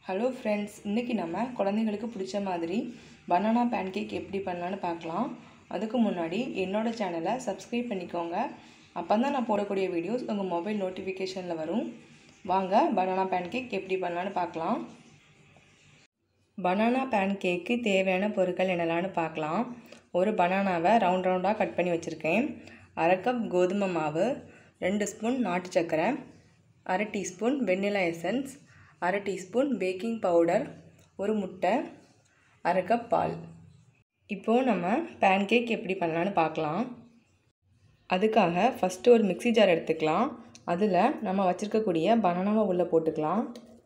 hello friends இன்றைக்கி நம்ம குழந்தைங்களுக்கு பிடிச்ச மாதிரி பனானா பேன்கேக் எப்படி பண்ணலான்னு பார்க்கலாம் அதுக்கு முன்னாடி என்னோடய சேனலை சப்ஸ்கிரைப் பண்ணிக்கோங்க அப்போ தான் நான் போடக்கூடிய வீடியோஸ் உங்கள் மொபைல் நோட்டிஃபிகேஷனில் வரும் வாங்க பனானா பேன்கேக் எப்படி பண்ணலான்னு பார்க்கலாம் பனானா பேன்கேக்கு தேவையான பொருட்கள் என்னெல்லாம்னு பார்க்கலாம் ஒரு பனானாவை ரவுண்ட் ரவுண்டாக கட் பண்ணி வச்சுருக்கேன் அரை கப் கோதுமை மாவு ரெண்டு ஸ்பூன் நாட்டு சர்க்கரை அரை டீஸ்பூன் வெண்ணிலா எசன்ஸ் அரை டீஸ்பூன் பேக்கிங் பவுடர் ஒரு முட்டை அரை கப் பால் இப்போது நம்ம பேன்கேக் எப்படி பண்ணலான்னு பார்க்கலாம் அதுக்காக ஃபஸ்ட்டு ஒரு மிக்ஸி ஜார் எடுத்துக்கலாம் அதில் நம்ம வச்சுருக்கக்கூடிய பனானாவை உள்ளே போட்டுக்கலாம்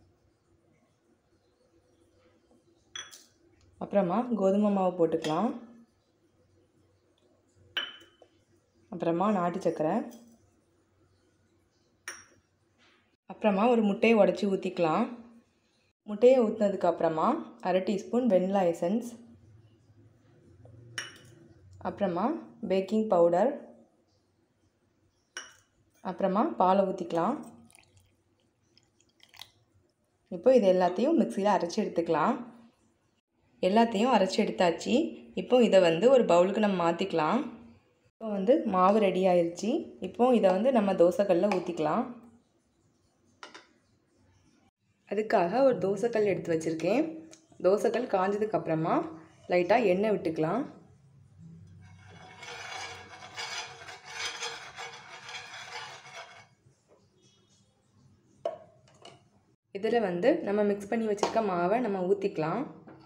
அப்புறமா கோதுமை மாவு போட்டுக்கலாம் அப்புறமா நாட்டு சர்க்கரை அப்புறமா ஒரு முட்டையை உடச்சி ஊற்றிக்கலாம் முட்டையை ஊற்றினதுக்கு அப்புறமா அரை டீஸ்பூன் வெண்ணிலா எசன்ஸ் அப்புறமா பேக்கிங் பவுடர் அப்புறமா பாலை ஊற்றிக்கலாம் இப்போ இது எல்லாத்தையும் மிக்சியில் அரைச்சி எடுத்துக்கலாம் எல்லாத்தையும் அரைச்சி எடுத்தாச்சு இப்போ இதை வந்து ஒரு பவுலுக்கு நம்ம மாற்றிக்கலாம் இப்போ வந்து மாவு ரெடி ஆயிடுச்சு இப்போ இதை வந்து நம்ம தோசைக்கல்லில் ஊற்றிக்கலாம் அதுக்காக ஒரு தோசைக்கல் எடுத்து வச்சுருக்கேன் தோசைக்கல் காஞ்சதுக்கப்புறமா லைட்டாக எண்ணெய் விட்டுக்கலாம் இதில் வந்து நம்ம மிக்ஸ் பண்ணி வச்சுருக்க மாவை நம்ம ஊற்றிக்கலாம்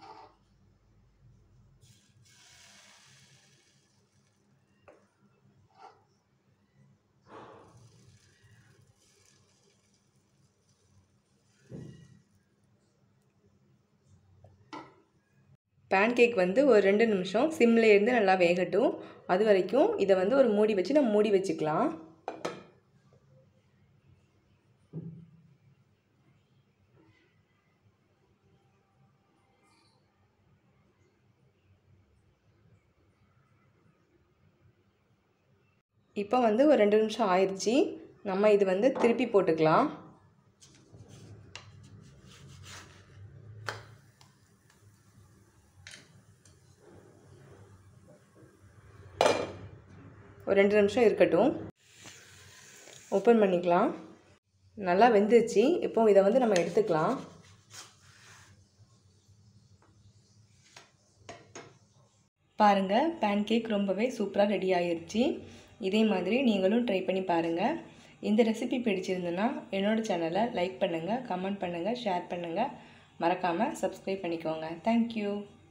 பேன்கேக் வந்து ஒரு ரெண்டு நிமிஷம் சிம்மில் இருந்து நல்லா வேகட்டும் அது வரைக்கும் இதை வந்து ஒரு மூடி வச்சு நம்ம மூடி வச்சுக்கலாம் இப்போ வந்து ஒரு ரெண்டு நிமிஷம் ஆயிடுச்சு நம்ம இது வந்து திருப்பி போட்டுக்கலாம் ஒரு ரெண்டு நிமிஷம் இருக்கட்டும் ஓப்பன் பண்ணிக்கலாம் நல்லா வெந்துருச்சு இப்போ இதை வந்து நம்ம எடுத்துக்கலாம் பாருங்கள் பேன்கேக் ரொம்பவே சூப்பராக ரெடி ஆகிருச்சு இதே மாதிரி நீங்களும் ட்ரை பண்ணி பாருங்கள் இந்த ரெசிபி பிடிச்சிருந்துன்னா என்னோடய சேனலை லைக் பண்ணுங்கள் கமெண்ட் பண்ணுங்கள் ஷேர் பண்ணுங்கள் மறக்காமல் சப்ஸ்கிரைப் பண்ணிக்கோங்க தேங்க்யூ